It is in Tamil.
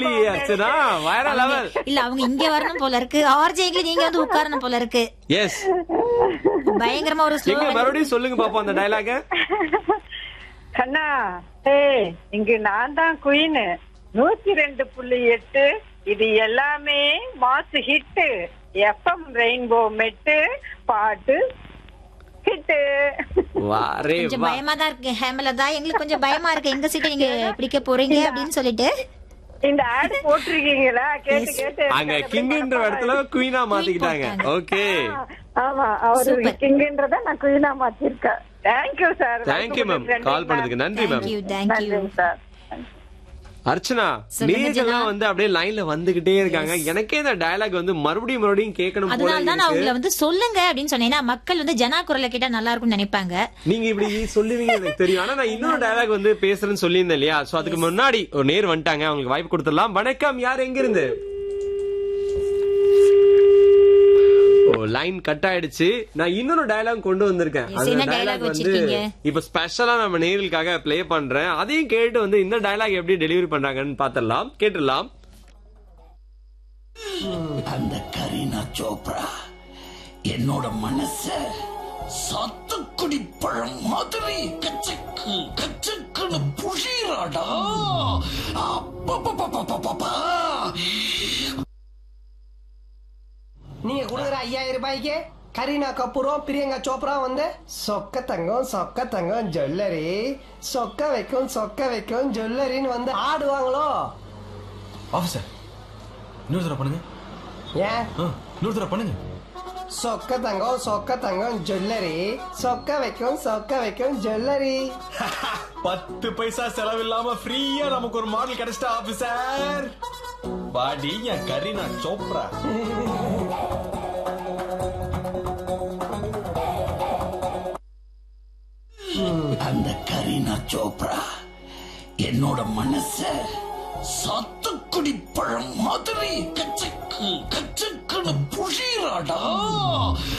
அர்ச்சனா வேற லெவல் இல்ல அவங்க இங்க வரணும் போல இருக்கு ஆர்ஜேக்கு நீங்க வந்து உட்காரணும் போல இருக்கு எஸ் பயங்கரமா ஒரு எங்க ஸ்லோ மறுபடியும் சொல்லுங்க பாப்போம் அந்த டயலாக கண்ணா ஏய் இங்க நான் தான் குயின் நூத்தி ரெண்டு புள்ளி எட்டு இது எல்லாமே மாசு ஹிட்டு எஃப்எம் ரெயின்போ மெட்டு பாட்டு ஹிட்டு வாரே கொஞ்சம் வா பயமா தான் இருக்கு ஹேமலதா எங்களுக்கு கொஞ்சம் பயமா இருக்கு எங்க சீட்டை நீங்க பிடிக்க போறீங்க அப்படின்னு சொல்லிட்டு இந்த ஆட் போட்டிருக்கீங்களா கேட்டு கேட்டு அங்க எனக்கு கிங்ன்ற இடத்துல குயினா மாத்திக்கிட்டாங்க போட்டாங்க. ஓகே ஆமா அவரு Super. கிங்குன்றத நான் குயினா மாத்திருக்கேன் thank you sir thank you ma'am call பண்ணதுக்கு நன்றி மேம் தேங்க்யூ தேங்க்யூ நன்றி சார் அர்ச்சனா சொல்லுங்க நேர்கள்லாம் ஜனா. வந்து அப்படியே லைன்ல வந்துகிட்டே இருக்காங்க எனக்கே இந்த டயலாக் வந்து மறுபடியும் மறுபடியும் கேட்கணும் போல அதனால தான் நான் இருக்கு. உங்களை வந்து சொல்லுங்க அப்படின்னு சொன்னேன்னா மக்கள் வந்து ஜனா குரலை கேட்டா நல்லா இருக்கும்னு நினைப்பாங்க நீங்க இப்படி சொல்லுவீங்க எனக்கு தெரியும் ஆனா நான் இன்னொரு டயலாக் வந்து பேசுறேன்னு சொல்லியிருந்தேன் இல்லையா சோ அதுக்கு முன்னாடி ஒரு நேர் வந்துட்டாங்க அவங்களுக்கு வாய்ப்பு கொடுத்துடலாம் வணக்கம் யார் எங்க இருந்து ஓ லைன் கட் ஆயிடுச்சு நான் இன்னொரு டயலாக் கொண்டு வந்திருக்கேன் Yes, அந்த என்ன டயலாக் dialogue வந்து வச்சிருக்கீங்க? இப்ப ஸ்பெஷலா நம்ம நேர்களுக்காக ப்ளே பண்றேன் அதையும் கேட்டு வந்து இந்த டயலாக் எப்படி டெலிவரி பண்றாங்கன்னு பாத்திரலாம் கேட்டுடலாம் அந்த கரீனா சோப்ரா என்னோட மனச சாத்துக்குடி பழம் மாதிரி கச்சக்கு கச்சக்குன்னு புழியறாடா அப்பப்பப்பப்பப்பப்பா. நீங்க கொடுக்குற ஐயாயிரம் ரூபாய்க்கு கரீனா கபூரும் பிரியங்கா சோப்ரா வந்து சொக்க தங்கம் சொக்க தங்கம் ஜுவல்லரி சொக்க வைக்கும் சொக்க வைக்கும் ஜுவல்லரின்னு வந்து ஆடுவாங்களோ ஆஃபீஸர் இன்னொரு தடவை பண்ணுங்க ஏன் ஆ, இன்னொரு தடவை பண்ணுங்க சொக்க தங்கம் சொக்க தங்கம் ஜுவல்லரி சொக்க வைக்கும் சொக்க வைக்கும் ஜுவல்லரி பத்து பைசா செலவில்லாம ஃப்ரீயா நமக்கு ஒரு மாடல் கிடைச்சிட்டா ஆபீசர் பாடி என் கரீனா சோப்ரா அந்த கரீனா சோப்ரா என்னோட மனச சாத்துக்குடி பழம் மாதிரி கச்சக்கு கச்சக்குன்னு புழியறாடா